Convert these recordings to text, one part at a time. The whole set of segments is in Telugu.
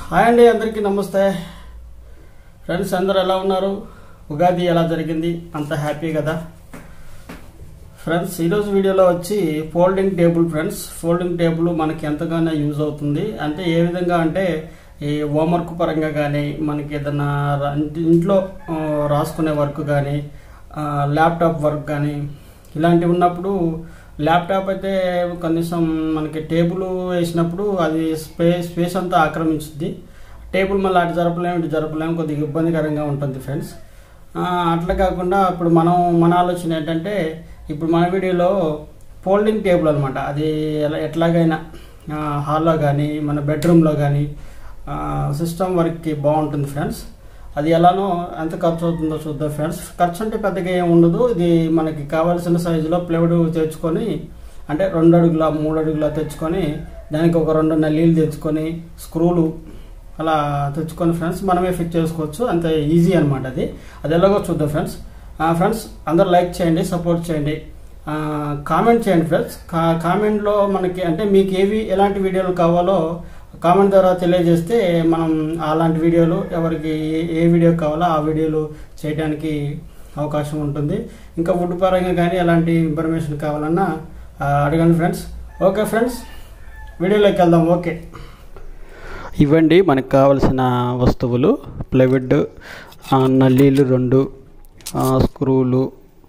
హాయ్ అండి అందరికీ నమస్తే ఫ్రెండ్స్ అందరూ ఎలా ఉన్నారు ఉగాది ఎలా జరిగింది అంత హ్యాపీ కదా ఫ్రెండ్స్ ఈరోజు వీడియోలో వచ్చి folding table friends folding table మనకి ఎంతగానో యూజ్ అవుతుంది అంటే ఏ విధంగా అంటే ఈ హోంవర్క్ పరంగా కానీ మనకి ఏదైనా రా- ఇంటి- ఇంట్లో ఆ, రాసుకునే వర్క్ కానీ ల్యాప్టాప్ వర్క్ కానీ ఇలాంటివి ఉన్నప్పుడు ల్యాప్టాప్ అయితే కనీసం మనకి టేబుల్ వేసినప్పుడు అది స్పేస్ స్పేస్ అంతా ఆక్రమించుద్ది టేబుల్ మళ్ళీ అటు జరపలేము ఇటు జరపలేము కొద్దిగా ఇబ్బందికరంగా ఉంటుంది ఫ్రెండ్స్ ఆ, అట్లా కాకుండా ఇప్పుడు మనం మన ఆలోచన ఏంటంటే ఇప్పుడు మన వీడియోలో ఫోల్డింగ్ టేబుల్ అనమాట అది ఎలా ఎట్లాగైనా ఆ, హాల్లో కానీ మన బెడ్రూమ్లో కానీ సిస్టమ్ వర్క్కి బాగుంటుంది ఫ్రెండ్స్ అది ఎలానో ఎంత ఖర్చు అవుతుందో చూద్దాం ఫ్రెండ్స్ ఖర్చు అంటే పెద్దగా ఏం ఉండదు ఇది మనకి కావాల్సిన సైజులో ప్లేవుడ్ తెచ్చుకొని అంటే రెండు అడుగుల మూడు అడుగుల తెచ్చుకొని దానికి ఒక రెండు నల్లీలు తెచ్చుకొని స్క్రూలు అలా తెచ్చుకొని ఫ్రెండ్స్ మనమే ఫిట్ చేసుకోవచ్చు అంత ఈజీ అనమాట అది అది ఎలాగో చూద్దాం ఫ్రెండ్స్ ఫ్రెండ్స్ అందరు లైక్ చేయండి సపోర్ట్ చేయండి ఆ, కామెంట్ చేయండి ఫ్రెండ్స్ కా కామెంట్లో మనకి అంటే మీకు ఏవి ఎలాంటి వీడియోలు కావాలో కామెంట్ ద్వారా తెలియజేస్తే మనం అలాంటి వీడియోలు ఎవరికి ఏ- ఏ వీడియో కావాలో ఆ వీడియోలు చేయడానికి అవకాశం ఉంటుంది ఇంకా ఫుడ్ పరంగా కానీ ఎలాంటి ఇన్ఫర్మేషన్ కావాలన్నా ఆ, అడగండి ఫ్రెండ్స్ ఓకే ఫ్రెండ్స్ వీడియోలోకి వెళ్దాం ఓకే ఇవ్వండి మనకు కావలసిన వస్తువులు ప్లైవుడ్ ఆ, నల్లీలు రెండు ఆ, స్క్రూలు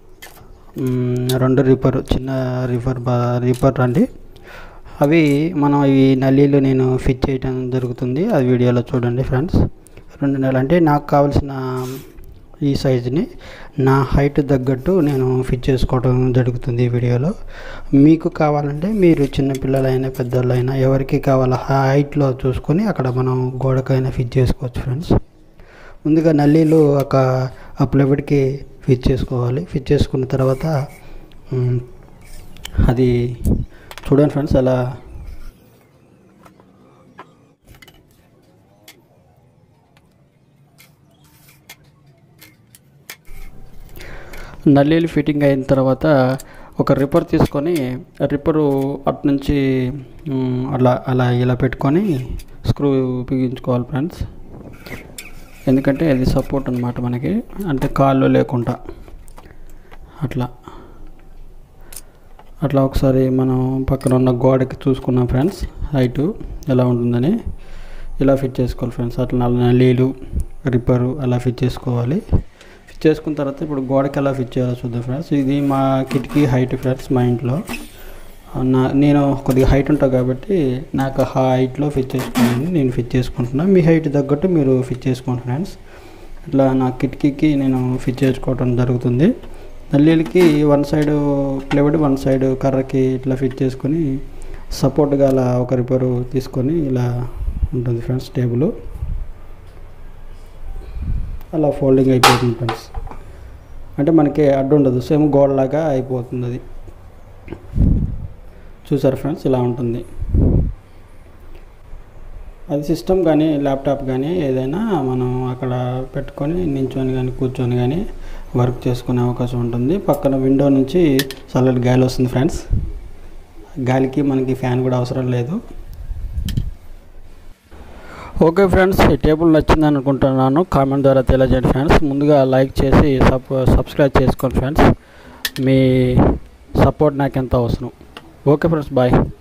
మ్, రెండు రిపర్ చిన్న రిపర్ బా రిపర్ అండి అవి మనం ఈ నల్లీలు నేను ఫిట్ చేయడం జరుగుతుంది అది వీడియోలో చూడండి ఫ్రెండ్స్ రెండు నెలలు అంటే నాకు కావాల్సిన ఈ సైజుని నా హైట్ తగ్గట్టు నేను ఫిట్ చేసుకోవడం జరుగుతుంది ఈ వీడియోలో మీకు కావాలంటే మీరు చిన్నపిల్లలైనా పెద్దోళ్ళైనా ఎవరికి కావాలో హైట్లో చూసుకొని అక్కడ మనం గోడకైనా ఫిట్ చేసుకోవచ్చు ఫ్రెండ్స్ ముందుగా నల్లీలు ఒక ఆ ప్లెవెడ్కి ఫిట్ చేసుకోవాలి ఫిట్ చేసుకున్న తర్వాత మ్, అది చూడండి ఫ్రెండ్స్ అలా నల్లీలు ఫిట్టింగ్ అయిన తర్వాత ఒక రిపర్ తీసుకొని రిపరు అటు నుంచి మ్, అలా అలా ఇలా పెట్టుకొని స్క్రూ బిగించుకోవాలి ఫ్రెండ్స్ ఎందుకంటే అది సపోర్ట్ అనమాట మనకి అంటే కాళ్ళు లేకుండా అట్లా అట్లా ఒకసారి మనం పక్కన ఉన్న గోడకి చూసుకున్నాం ఫ్రెండ్స్ హైటు ఎలా ఉంటుందని ఇలా ఫిట్ చేసుకోవాలి ఫ్రెండ్స్ అట్లా నల్ల నల్లీలు రిపరు అలా ఫిట్ చేసుకోవాలి ఫిట్ చేసుకున్న తర్వాత ఇప్పుడు గోడకి ఎలా ఫిట్ చేయాలో చూద్దాం ఫ్రెండ్స్ ఇది మా కిటికీ హైట్ ఫ్రెండ్స్ మా ఇంట్లో నా నేను కొద్దిగా హైట్ ఉంటా కాబట్టి నాకు ఆ హైట్లో ఫిట్ చేసుకున్నాను నేను ఫిట్ చేసుకుంటున్నాను మీ హైట్ తగ్గట్టు మీరు ఫిట్ చేసుకోండి ఫ్రెండ్స్ ఇట్లా నా కిటికీకి నేను ఫిట్ చేసుకోవడం జరుగుతుంది నల్లీలకి one side plywood one side కర్రకి ఇట్లా ఫిట్ చేసుకొని సపోర్ట్గా అలా ఒక రిపేరు తీసుకొని ఇలా ఉంటుంది ఫ్రెండ్స్ టేబుల్ అలా ఫోల్డింగ్ అయిపోతుంది ఫ్రెండ్స్ అంటే మనకి అడ్డు ఉండదు సేమ్ గోడలాగా అయిపోతుంది అది చూసారు ఫ్రెండ్స్ ఇలా ఉంటుంది అది సిస్టమ్ కానీ ల్యాప్టాప్ కానీ ఏదైనా మనం అక్కడ పెట్టుకొని నించొని కానీ కూర్చొని కానీ వర్క్ చేసుకునే అవకాశం ఉంటుంది పక్కన విండో నుంచి చల్లటి గాలి వస్తుంది ఫ్రెండ్స్ గాలికి మనకి ఫ్యాన్ కూడా అవసరం లేదు ఓకే ఫ్రెండ్స్ ఈ టేబుల్ నచ్చింది అనుకుంటున్నాను కామెంట్ ద్వారా తెలియజేయండి ఫ్రెండ్స్ ముందుగా లైక్ చేసి సబ్ సబ్స్క్రైబ్ చేసుకోండి ఫ్రెండ్స్ మీ సపోర్ట్ నాకు ఎంత అవసరం ఓకే ఫ్రెండ్స్ బాయ్